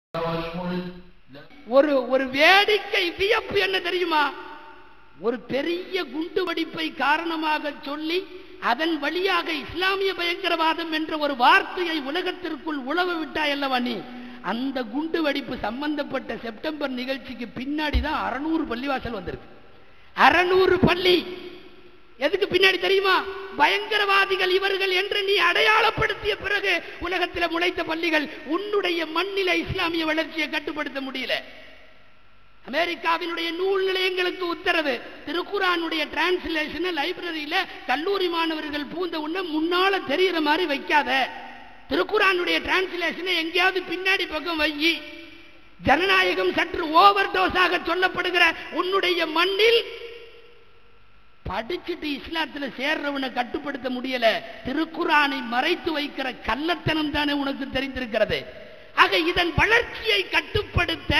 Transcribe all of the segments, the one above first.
ஒரு ஒரு வேடிக்கை வியப்பு என்ன தெரியுமா ஒரு பெரிய குண்டு வெடிப்பை காரணமாக சொல்லி அதன் வழியாக இஸ்லாமிய பயங்கரவாதம் என்ற ஒரு வார்த்தையை உலகத்திற்குள் உழவு விட்டாய் அல்லவா நீ அந்த குண்டு வெடிப்பு சம்பந்தப்பட்ட செப்டம்பர் நிகழ்ச்சிக்கு பின்னாடி தான் அறநூறு பள்ளிவாசல் வந்திருக்கு அறநூறு பள்ளி எதுக்கு பின்னாடி தெரியுமா பயங்கரவாதிகள் இவர்கள் என்று நீ அடையாளப்படுத்திய பிறகு உலகத்தில் முளைத்த பள்ளிகள் உன்னுடைய மண்ணில இஸ்லாமிய வளர்ச்சியை கட்டுப்படுத்த முடியல அமெரிக்காவினுடைய நூல் நிலையங்களுக்கு உத்தரவு திருக்குறானுடைய டிரான்ஸ்லேஷன் லைப்ரரியில கல்லூரி மாணவர்கள் பூந்த உடனே முன்னால தெரியுற மாதிரி வைக்காத திருக்குறானுடைய டிரான்ஸ்லேஷனை எங்கேயாவது பின்னாடி பக்கம் வை ஜனநாயகம் சற்று ஓவர் டோஸாக சொல்லப்படுகிற உன்னுடைய மண்ணில் படிச்சுட்டு இஸ்லாத்துல சேர்றவனை கட்டுப்படுத்த முடியல திருக்குறானை மறைத்து வைக்கிற கள்ளத்தனம் தானே உனக்கு தெரிந்திருக்கிறது ஆக இதன் வளர்ச்சியை கட்டுப்படுத்த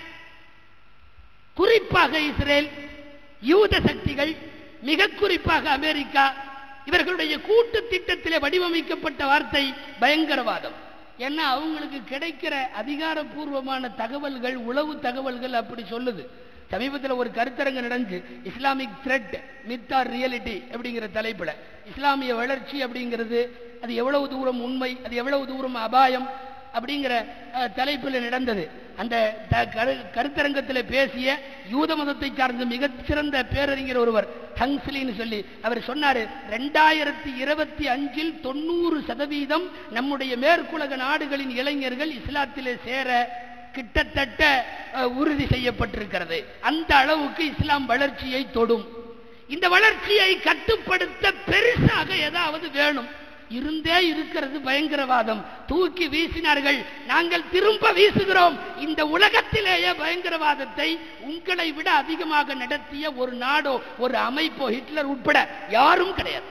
குறிப்பாக இஸ்ரேல் யூத சக்திகள் மிக குறிப்பாக அமெரிக்கா இவர்களுடைய கூட்டு திட்டத்திலே வடிவமைக்கப்பட்ட வார்த்தை பயங்கரவாதம் ஏன்னா அவங்களுக்கு கிடைக்கிற அதிகாரப்பூர்வமான தகவல்கள் உளவு தகவல்கள் அப்படி சொல்லுது சமீபத்தில் ஒரு கருத்தரங்கு நடந்து Islamic threat myth or reality அப்படிங்கிற தலைப்புல இஸ்லாமிய வளர்ச்சி அப்படிங்கிறது அது எவ்வளவு தூரம் உண்மை அது எவ்வளவு தூரம் அபாயம் அப்படிங்கிற அஹ், தலைப்பில் நடந்தது அந்த த- கரு- கருத்தரங்கத்தில் பேசிய யூத மதத்தை சார்ந்த மிகச்சிறந்த பேரறிஞர் ஒருவர் ஹங்ஸ்லின்னு சொல்லி அவர் சொன்னாரு ரெண்டாயிரத்தி இருபத்தி அஞ்சில் தொண்ணூறு சதவீதம் நம்முடைய மேற்குலக நாடுகளின் இளைஞர்கள் இஸ்லாத்திலே சேர கிட்டத்தட்ட அஹ், உறுதி செய்யப்பட்டிருக்கிறது அந்த அளவுக்கு இஸ்லாம் வளர்ச்சியை தொடும் இந்த வளர்ச்சியை கட்டுப்படுத்த பெருசாக ஏதாவது வேணும் இருந்தே இருக்கிறது பயங்கரவாதம் தூக்கி வீசினார்கள் நாங்கள் திரும்ப வீசுகிறோம் இந்த உலகத்திலேயே பயங்கரவாதத்தை உங்களை விட அதிகமாக நடத்திய ஒரு நாடோ ஒரு அமைப்போ ஹிட்லர் உட்பட யாரும் கிடையாது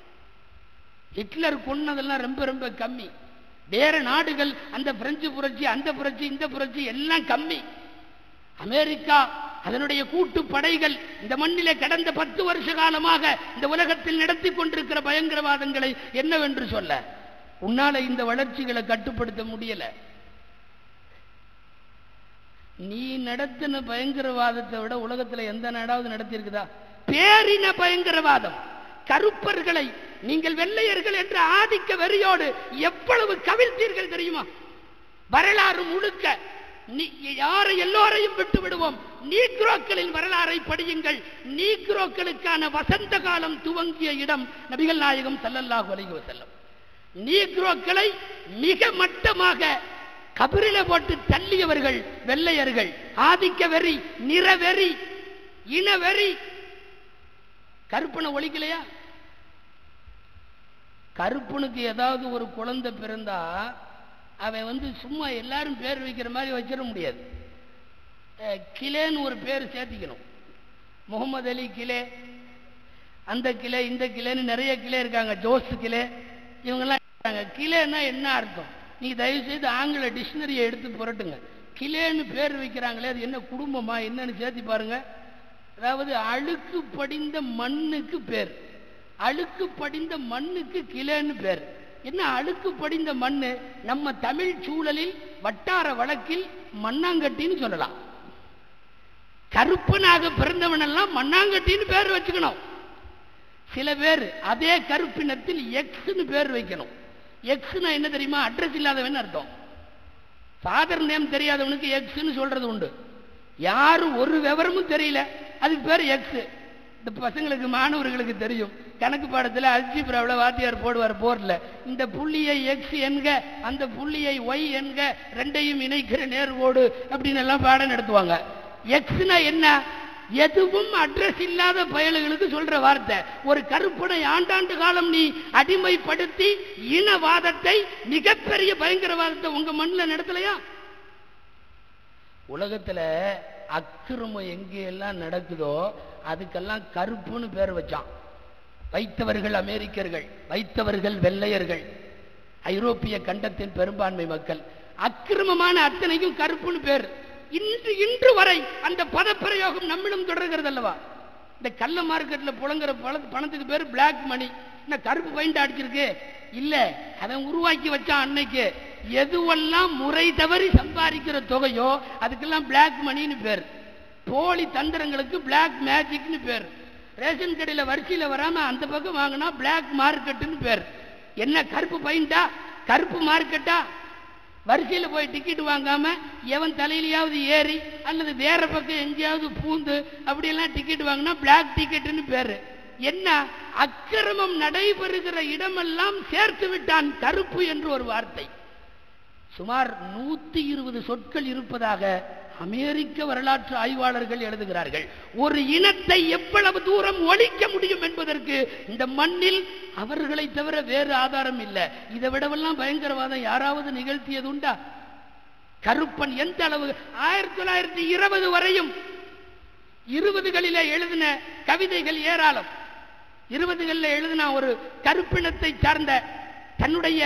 ஹிட்லர் கொன்னதெல்லாம் ரொம்ப ரொம்ப கம்மி வேற நாடுகள் அந்த பிரெஞ்சு புரட்சி அந்த புரட்சி இந்த புரட்சி எல்லாம் கம்மி அமெரிக்கா அதனுடைய கூட்டு படைகள் இந்த மண்ணிலே கடந்த பத்து வருஷ காலமாக இந்த உலகத்தில் நடத்தி கொண்டிருக்கிற பயங்கரவாதங்களை என்னவென்று சொல்ல உன்னால இந்த வளர்ச்சிகளை கட்டுப்படுத்த முடியல நீ நடத்தின பயங்கரவாதத்தை விட உலகத்துல எந்த நாடாவது நடத்தி இருக்குதா பேரின பயங்கரவாதம் கருப்பர்களை நீங்கள் வெள்ளையர்கள் என்ற ஆதிக்க வெறியோடு எவ்வளவு கவிழ்த்தீர்கள் தெரியுமா வரலாறு முழுக்க நீ- யாரை எல்லோரையும் விட்டு விடுவோம் நீக்ரோக்களின் வரலாறை படியுங்கள் நீக்ரோக்களுக்கான வசந்த காலம் துவங்கிய இடம் நபிகள் நாயகம் ஸல்லல்லாஹு அலைஹி வஸல்லம் நீக்ரோக்களை மிக மட்டமாக கபிரில போட்டு தள்ளியவர்கள் வெள்ளையர்கள் ஆதிக்க வெறி நிறவெறி இனவெறி கருப்பனை ஒழிக்கலையா கருப்பனுக்கு ஏதாவது ஒரு குழந்தை பிறந்தா அவன் வந்து சும்மா எல்லாரும் பேர் வைக்கிற மாதிரி வச்சிட முடியாது அஹ், கிலேன்னு ஒரு பேர் சேர்த்திக்கணும் முகமது அலி கிலே அந்த கிளை இந்த கிளைன்னு நிறைய கிளை இருக்காங்க ஜோஸ் கிளை இவங்கெல்லாம் இருக்காங்க கிளைன்னா என்ன அர்த்தம் நீங்க தயவு செய்து ஆங்கில டிக்ஷனரியை எடுத்து புரட்டுங்க கிளேன்னு பேர் வைக்கிறாங்களே அது என்ன குடும்பமா என்னன்னு சேர்த்து பாருங்க அதாவது அழுக்கு படிந்த மண்ணுக்கு பேர் அழுக்கு படிந்த மண்ணுக்கு கிளைன்னு பேர் என்ன அழுக்கு படிந்த மண்ணு நம்ம தமிழ் சூழலில் வட்டார வழக்கில் மண்ணாங்கட்டின்னு சொல்லலாம் கருப்பனாக பிறந்தவனெல்லாம் மண்ணாங்கட்டின்னு பேர் வச்சுக்கணும் சில பேர் அதே கருப்பினத்தில் எக்ஸ்னு பேர் வைக்கணும் எக்ஸ்னா என்ன தெரியுமா அட்ரஸ் இல்லாதவன் அர்த்தம் ஃபாதர் நேம் தெரியாதவனுக்கு எக்ஸ்னு சொல்றது உண்டு யாரும் ஒரு விவரமும் தெரியல அதுக்கு பேர் எக்ஸ் இந்த பசங்களுக்கு மாணவர்களுக்கு தெரியும் கணக்கு பாடத்தில் அல்ஜிப்ராவில் வாத்தியார் போடுவார் போர்டில் இந்த புள்ளியை எக்ஸ் என்க அந்த புள்ளியை ஒய் என்க ரெண்டையும் இணைக்கிற நேர்கோடு அப்படின்னு எல்லாம் பாடம் நடத்துவாங்க எக்ஸ்னா என்ன எதுவும் அட்ரஸ் இல்லாத பயல்களுக்கு சொல்ற வார்த்தை ஒரு கருப்பனை ஆண்டாண்டு காலம் நீ அடிமைப்படுத்தி இனவாதத்தை மிகப்பெரிய பயங்கரவாதத்தை உங்க மண்ணில் நடத்தலையா உலகத்துல அக்கிரமம் எங்கெல்லாம் நடக்குதோ அதுக்கெல்லாம் கருப்புன்னு பேர் வச்சான் வைத்தவர்கள் அமெரிக்கர்கள் வைத்தவர்கள் வெள்ளையர்கள் ஐரோப்பிய கண்டத்தின் பெரும்பான்மை மக்கள் அக்கிரமமான அத்தனைக்கும் கருப்புன்னு பேர் இன்று இன்று வரை அந்த பதப்பிரயோகம் நம்மிடம் தொடர்கிறது அல்லவா இந்த கள்ள மார்க்கெட்ல புழங்குற பண பணத்துக்கு பேர் பிளாக் மணி என்ன கருப்பு பைண்ட் அடிச்சிருக்கு இல்ல அவன் உருவாக்கி வச்சான் அன்னைக்கு எதுவெல்லாம் முறை தவறி சம்பாதிக்கிற தொகையோ அதுக்கெல்லாம் பிளாக் மணின்னு பேர் போலி தந்திரங்களுக்கு பிளாக் மேஜிக்னு பேர் ரேஷன் கடையில் வரிசையில் வராம அந்த பக்கம் வாங்கினா பிளாக் மார்க்கெட்டுன்னு பேர் என்ன கருப்பு பைண்டா கருப்பு மார்க்கெட்டா வரிசையில் போய் டிக்கெட் வாங்காம எவன் தலையிலையாவது ஏறி அல்லது வேற பக்கம் எங்கேயாவது பூந்து அப்படியெல்லாம் டிக்கெட் வாங்கினா பிளாக் டிக்கெட்டுன்னு பேரு என்ன அக்கிரமம் நடைபெறுகிற இடமெல்லாம் சேர்த்து விட்டான் கருப்பு என்று ஒரு வார்த்தை சுமார் நூத்தி இருபது சொற்கள் இருப்பதாக அமெரிக்க வரலாற்று ஆய்வாளர்கள் எழுதுகிறார்கள் ஒரு இனத்தை எவ்வளவு தூரம் ஒழிக்க முடியும் என்பதற்கு இந்த மண்ணில் அவர்களை தவிர வேறு ஆதாரம் இல்லை இதை விடவெல்லாம் பயங்கரவாதம் யாராவது நிகழ்த்தியது உண்டா கருப்பன் எந்த அளவு ஆயிரத்தி தொள்ளாயிரத்தி இருபது வரையும் இருபதுகளிலே எழுதின கவிதைகள் ஏராளம் இருபதுகளில் எழுதின ஒரு கருப்பினத்தை சார்ந்த தன்னுடைய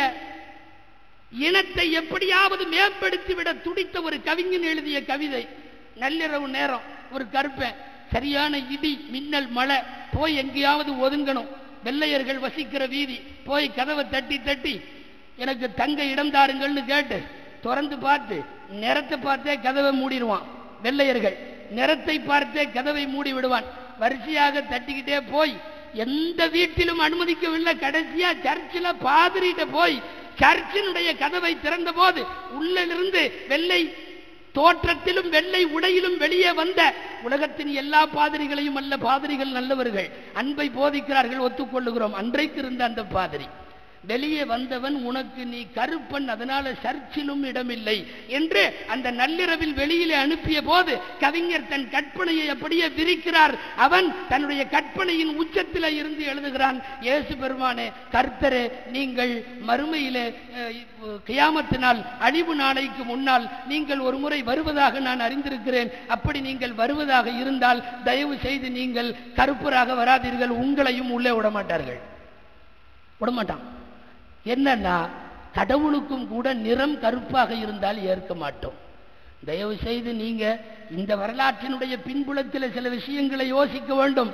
இனத்தை எப்படியாவது மேம்படுத்திவிட துடித்த ஒரு கவிஞன் எழுதிய கவிதை நள்ளிரவு நேரம் ஒரு கருப்பன் சரியான இடி மின்னல் மழை போய் எங்கேயாவது ஒதுங்கணும் வெள்ளையர்கள் வசிக்கிற வீதி போய் கதவை தட்டி தட்டி எனக்கு தங்க இடம் தாருங்கள்னு கேட்டு திறந்து பார்த்து நிறத்தை பார்த்தே கதவை மூடிடுவான் வெள்ளையர்கள் நிறத்தை பார்த்தே கதவை மூடி விடுவான் வரிசையாக தட்டிக்கிட்டே போய் எந்த வீட்டிலும் அனுமதிக்கவில்லை கடைசியா சர்ச்சில் பாதிரிட்ட போய் சர்ச்சினுடைய கதவை திறந்த போது உள்ளிருந்து வெள்ளை தோற்றத்திலும் வெள்ளை உடையிலும் வெளியே வந்த உலகத்தின் எல்லா பாதிரிகளையும் அல்ல பாதிரிகள் நல்லவர்கள் அன்பை போதிக்கிறார்கள் ஒத்துக்கொள்ளுகிறோம் அன்றைக்கு இருந்த அந்த பாதிரி வெளியே வந்தவன் உனக்கு நீ கருப்பன் அதனால சர்ச்சிலும் இடமில்லை என்று அந்த நள்ளிரவில் வெளியிலே அனுப்பிய போது கவிஞர் தன் கற்பனையை அப்படியே விரிக்கிறார் அவன் தன்னுடைய கற்பனையின் உச்சத்தில் இருந்து எழுதுகிறான் இயேசு பெருமானே கர்த்தரே நீங்கள் மறுமையிலே கியாமத்தினால் அழிவு நாளைக்கு முன்னால் நீங்கள் ஒரு முறை வருவதாக நான் அறிந்திருக்கிறேன் அப்படி நீங்கள் வருவதாக இருந்தால் தயவு செய்து நீங்கள் கருப்பராக வராதீர்கள் உங்களையும் உள்ளே விடமாட்டார்கள் விடமாட்டான் என்னன்னா கடவுளுக்கும் கூட நிறம் கருப்பாக இருந்தால் ஏற்க மாட்டோம் தயவு செய்து நீங்க இந்த வரலாற்றினுடைய பின்புலத்தில் சில விஷயங்களை யோசிக்க வேண்டும்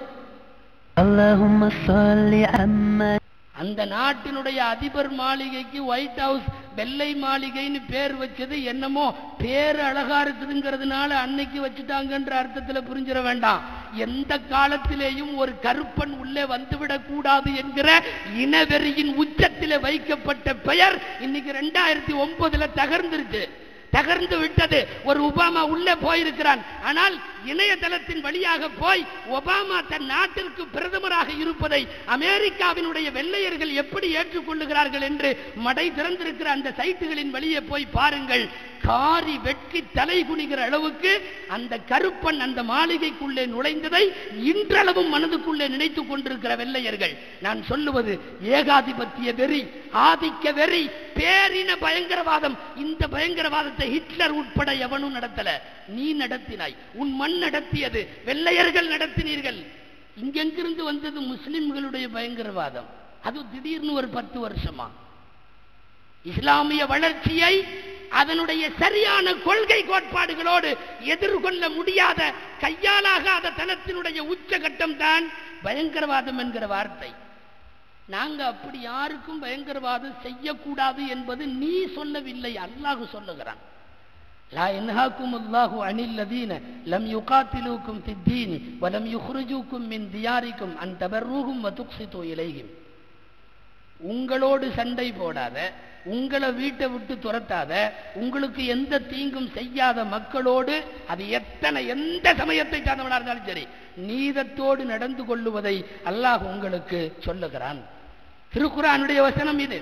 اللهم صل عما அந்த நாட்டினுடைய அதிபர் மாளிகைக்கு ஒயிட் ஹவுஸ் வெள்ளை மாளிகைன்னு பேர் வச்சது என்னமோ பேர் அழகா இருக்குதுங்கிறதுனால அன்னைக்கு வச்சுட்டாங்கன்ற அர்த்தத்துல புரிஞ்சிட வேண்டாம் எந்த காலத்திலேயும் ஒரு கருப்பன் உள்ளே வந்துவிடக் கூடாது என்கிற இனவெறியின் உச்சத்திலே வைக்கப்பட்ட பெயர் இன்னைக்கு ரெண்டாயிரத்தி ஒன்பதுல தகர்ந்துருச்சு தகர்ந்து விட்டது ஒரு ஒபாமா உள்ளே போயிருக்கிறான் ஆனால் இணையதளத்தின் வழியாக போய் ஒபாமா தன் நாட்டிற்கு பிரதமராக இருப்பதை அமெரிக்காவினுடைய வெள்ளையர்கள் எப்படி ஏற்றுக்கொள்ளுகிறார்கள் என்று மடை திறந்திருக்கிற அந்த சைட்டுகளின் வழியே போய் பாருங்கள் காரி வெட்கி தலை குனிகிற அளவுக்கு அந்த கருப்பன் அந்த மாளிகைக்குள்ளே நுழைந்ததை இன்றளவும் மனதுக்குள்ளே நினைத்துக் கொண்டிருக்கிற வெள்ளையர்கள் நான் சொல்லுவது ஏகாதிபத்திய வெறி ஆதிக்க வெறி பேரின பயங்கரவாதம் இந்த பயங்கரவாதத்தை ஹிட்லர் உட்பட எவனும் நடத்தல நீ நடத்தினாய் உன் மண் நடத்தியது வெள்ளையர்கள் நடத்தினீர்கள் இங்கெங்கிருந்து வந்தது முஸ்லிம்களுடைய பயங்கரவாதம் அது திடீர்னு ஒரு பத்து வருஷமா இஸ்லாமிய வளர்ச்சியை அதனுடைய சரியான கொள்கை கோட்பாடுகளோடு எதிர்கொள்ள முடியாத கையாலாகாத தனத்தினுடைய உச்சகட்டம் தான் பயங்கரவாதம் என்கிற வார்த்தை நாங்க அப்படி யாருக்கும் பயங்கரவாதம் செய்யக்கூடாது என்பது நீ சொல்லவில்லை அல்லாஹ் சொல்லுகிறான் லா இன்ஹாக்கும் அல்லாஹு அனில் லதீன லம் யுகாத்திலூக்கும் தித்தீனி வலம் யுஹ்ருஜூக்கும் மின் தியாரிக்கும் அன் தபர்ரூகும் வதுக்சித்து இலையும் உங்களோடு சண்டை போடாத உங்களை வீட்டை விட்டு துரத்தாத உங்களுக்கு எந்த தீங்கும் செய்யாத மக்களோடு அது எத்தனை எந்த சமயத்தை சார்ந்தவனா இருந்தாலும் சரி நீதத்தோடு நடந்து கொள்ளுவதை அல்லாஹ் உங்களுக்கு சொல்லுகிறான் திருக்குறானுடைய வசனம் இது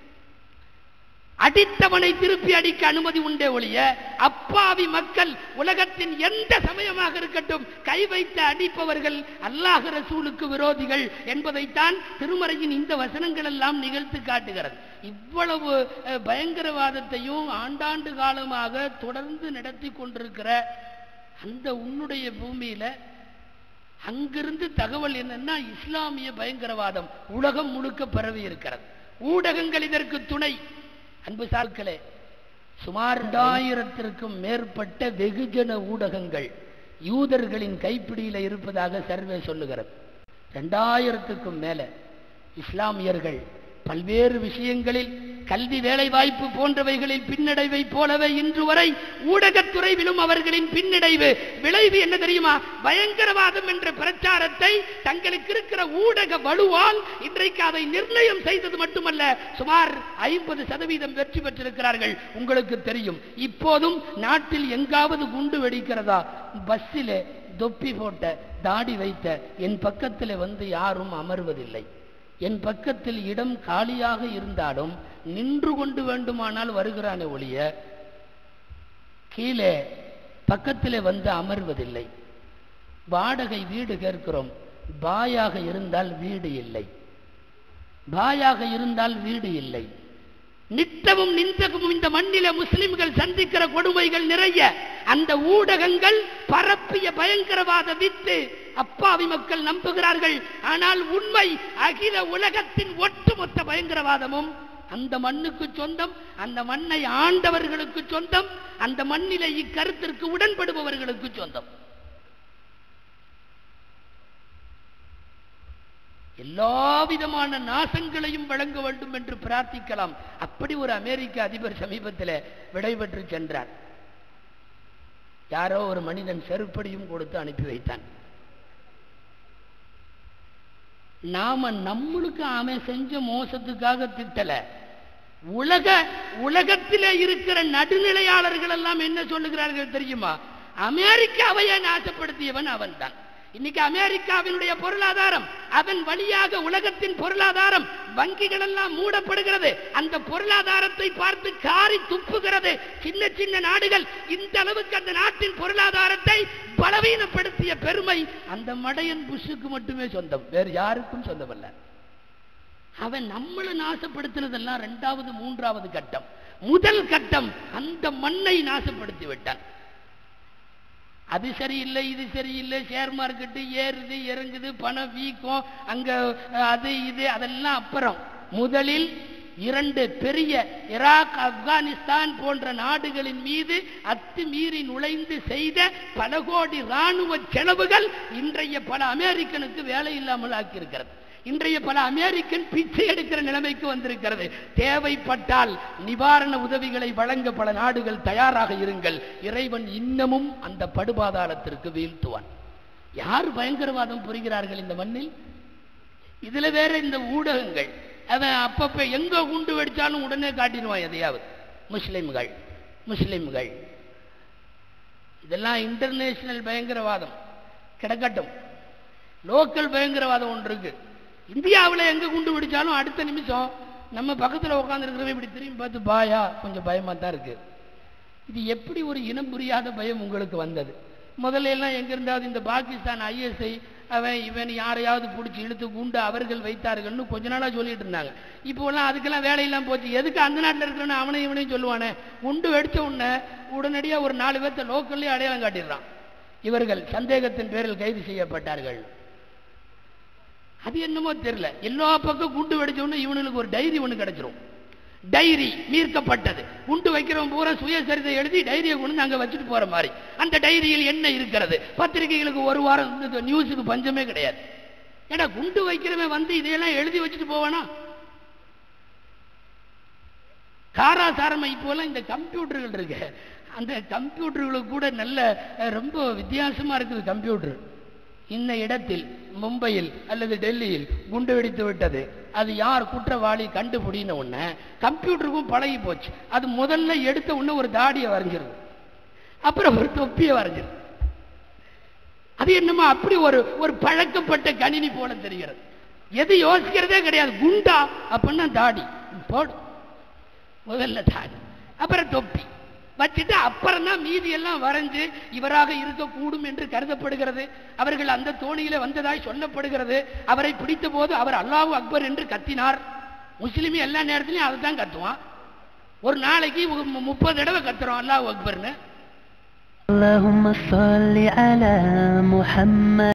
அடித்தவனை திருப்பி அடிக்க அனுமதி உண்டே ஒழிய அப்பாவி மக்கள் உலகத்தின் எந்த சமயமாக இருக்கட்டும் கை வைத்து அடிப்பவர்கள் அல்லாஹ் ரசூலுக்கு விரோதிகள் என்பதைத்தான் திருமறையின் இந்த வசனங்கள் எல்லாம் நிகழ்த்து காட்டுகிறது இவ்வளவு அஹ், பயங்கரவாதத்தையும் ஆண்டாண்டு காலமாக தொடர்ந்து நடத்தி கொண்டிருக்கிற அந்த உன்னுடைய பூமியில அங்கிருந்து தகவல் என்னன்னா இஸ்லாமிய பயங்கரவாதம் உலகம் முழுக்க பரவி இருக்கிறது ஊடகங்கள் இதற்கு துணை அன்பு சார்களே சுமார் இரண்டாயிரத்திற்கும் மேற்பட்ட வெகுஜன ஊடகங்கள் யூதர்களின் கைப்பிடியில இருப்பதாக சர்வே சொல்லுகிறது ரெண்டாயிரத்துக்கும் மேல இஸ்லாமியர்கள் பல்வேறு விஷயங்களில் கல்வி வேலைவாய்ப்பு போன்றவைகளில் பின்னடைவை போலவே இன்று வரை ஊடகத்துறையிலும் அவர்களின் பின்னடைவு விளைவு என்ன தெரியுமா பயங்கரவாதம் என்ற பிரச்சாரத்தை தங்களுக்கு இருக்கிற ஊடக வலுவால் இன்றைக்கு அதை நிர்ணயம் செய்தது மட்டுமல்ல சுமார் ஐம்பது சதவீதம் வெற்றி பெற்றிருக்கிறார்கள் உங்களுக்கு தெரியும் இப்போதும் நாட்டில் எங்காவது குண்டு வெடிக்கிறதா பஸ்ஸிலே தொப்பி போட்ட தாடி வைத்த என் பக்கத்தில் வந்து யாரும் அமர்வதில்லை என் பக்கத்தில் இடம் காலியாக இருந்தாலும் நின்று கொண்டு வேண்டுமானால் வருகிறானே ஒழிய கீழே பக்கத்திலே வந்து அமர்வதில்லை வாடகை வீடு கேட்கிறோம் பாயாக இருந்தால் வீடு இல்லை பாயாக இருந்தால் வீடு இல்லை நித்தமும் நிந்தகமும் இந்த மண்ணில முஸ்லிம்கள் சந்திக்கிற கொடுமைகள் நிறைய அந்த ஊடகங்கள் பரப்பிய பயங்கரவாத வித்து அப்பாவி மக்கள் நம்புகிறார்கள் ஆனால் உண்மை அகில உலகத்தின் ஒட்டுமொத்த பயங்கரவாதமும் அந்த மண்ணுக்கு சொந்தம் அந்த மண்ணை ஆண்டவர்களுக்கு சொந்தம் அந்த மண்ணிலே இக்கருத்திற்கு உடன்படுபவர்களுக்கு சொந்தம் எல்லா விதமான நாசங்களையும் வழங்க வேண்டும் என்று பிரார்த்திக்கலாம் அப்படி ஒரு அமெரிக்க அதிபர் சமீபத்தில் விடைபெற்று சென்றார் யாரோ ஒரு மனிதன் செருப்படியும் கொடுத்து அனுப்பி வைத்தான் நாம நம்மளுக்கு அவன் செஞ்ச மோசத்துக்காக திட்டல உலக உலகத்திலே இருக்கிற நடுநிலையாளர்கள் எல்லாம் என்ன சொல்லுகிறார்கள் தெரியுமா அமெரிக்காவையே நாசப்படுத்தியவன் அவன்தான் இன்னைக்கு அமெரிக்காவினுடைய பொருளாதாரம் அதன் வழியாக உலகத்தின் பொருளாதாரம் வங்கிகள் எல்லாம் மூடப்படுகிறது அந்த பொருளாதாரத்தை பார்த்து காரி துப்புகிறது சின்ன சின்ன நாடுகள் இந்த அளவுக்கு அந்த நாட்டின் பொருளாதாரத்தை பலவீனப்படுத்திய பெருமை அந்த மடையன் புஷுக்கு மட்டுமே சொந்தம் வேறு யாருக்கும் சொந்தமல்ல அவன் நம்மளை நாசப்படுத்தினதெல்லாம் இரண்டாவது மூன்றாவது கட்டம் முதல் கட்டம் அந்த மண்ணை நாசப்படுத்தி விட்டான் அது சரியில்லை இது சரியில்லை ஷேர் மார்க்கெட்டு ஏறுது இறங்குது பணம் வீக்கம் அங்க அஹ், அது இது அதெல்லாம் அப்புறம் முதலில் இரண்டு பெரிய ஈராக் ஆப்கானிஸ்தான் போன்ற நாடுகளின் மீது அத்துமீறி நுழைந்து செய்த பல கோடி ராணுவ செலவுகள் இன்றைய பல அமெரிக்கனுக்கு வேலை இல்லாமல் ஆக்கியிருக்கிறது இன்றைய பல அமெரிக்கன் பிச்சை எடுக்கிற நிலைமைக்கு வந்திருக்கிறது தேவைப்பட்டால் நிவாரண உதவிகளை வழங்க பல நாடுகள் தயாராக இருங்கள் இறைவன் இன்னமும் அந்த படுபாதாளத்திற்கு வீழ்த்துவான் யார் பயங்கரவாதம் புரிகிறார்கள் இந்த மண்ணில் இதுல வேற இந்த ஊடகங்கள் அவன் அப்பப்ப எங்க குண்டு வெடிச்சாலும் உடனே காட்டிடுவான் எதையாவது முஸ்லிம்கள் முஸ்லிம்கள் இதெல்லாம் இன்டர்நேஷனல் பயங்கரவாதம் கிடக்கட்டும் லோக்கல் பயங்கரவாதம் ஒன்று இருக்கு இந்தியாவில் எங்க குண்டு வெடிச்சாலும் அடுத்த நிமிஷம் நம்ம பக்கத்தில் உட்காந்துருக்கிறவன் இப்படி திரும்பி பார்த்து பாயா கொஞ்சம் பயமா தான் இருக்கு இது எப்படி ஒரு இனம் புரியாத பயம் உங்களுக்கு வந்தது முதல்ல எல்லாம் எங்க இருந்தாவது இந்த பாகிஸ்தான் ஐஎஸ்ஐ அவன் இவன் யாரையாவது பிடிச்சி இழுத்து குண்டு அவர்கள் வைத்தார்கள்னு கொஞ்ச நாளா சொல்லிட்டு இருந்தாங்க இப்போலாம் அதுக்கெல்லாம் வேலையெல்லாம் போச்சு எதுக்கு அந்த நாட்டில் இருக்கிறவன அவனையும் இவனையும் சொல்லுவானே குண்டு வெடிச்ச உடனே உடனடியா ஒரு நாலு பேர்த்த லோக்கல்லே அடையாளம் காட்டிடுறான் இவர்கள் சந்தேகத்தின் பேரில் கைது செய்யப்பட்டார்கள் அது என்னமோ தெரியல எல்லா பக்கம் குண்டு வெடிச்ச உடனே இவனுக்கு ஒரு டைரி ஒன்று கிடைச்சிரும் டைரி மீட்கப்பட்டது குண்டு வைக்கிறவன் பூரா சுயசரிதை எழுதி டைரியை கொண்டு அங்க வச்சுட்டு போற மாதிரி அந்த டைரியில் என்ன இருக்கிறது பத்திரிகைகளுக்கு ஒரு வாரம் இந்த நியூஸுக்கு பஞ்சமே கிடையாது ஏடா குண்டு வைக்கிறவன் வந்து இதையெல்லாம் எழுதி வச்சுட்டு போவானா காராசாரமா இப்போலாம் இந்த கம்ப்யூட்டர்கள் இருக்கு அந்த கம்ப்யூட்டர்களுக்கு கூட நல்ல அஹ், ரொம்ப வித்தியாசமா இருக்குது கம்ப்யூட்டர் இந்த இடத்தில் மும்பையில் அல்லது டெல்லியில் குண்டு வெடித்து விட்டது அது யார் குற்றவாளி கண்டுபிடின உடனே கம்ப்யூட்டருக்கும் பழகி போச்சு அது முதல்ல எடுத்த உடனே ஒரு தாடியை வரைஞ்சிருது அப்புறம் ஒரு தொப்பியை வரைஞ்சிருது அது என்னமோ அப்படி ஒரு ஒரு பழக்கப்பட்ட கணினி போல தெரிகிறது எது யோசிக்கிறதே கிடையாது குண்டா அப்படின்னா தாடி போடு முதல்ல தாடி அப்புறம் தொப்பி வச்சுட்டு அப்புறம் தான் மீதி எல்லாம் வரைஞ்சு இவராக இருக்கக்கூடும் என்று கருதப்படுகிறது அவர்கள் அந்த தோணியில வந்ததாய் சொல்லப்படுகிறது அவரை பிடித்த போது அவர் அல்லாஹ் அக்பர் என்று கத்தினார் முஸ்லிம் எல்லா நேரத்திலையும் அதை தான் கத்துவான் ஒரு நாளைக்கு மு- முப்பது தடவை கத்துறோம் அல்லாஹ் அக்பர்னு اللهم صل على محمد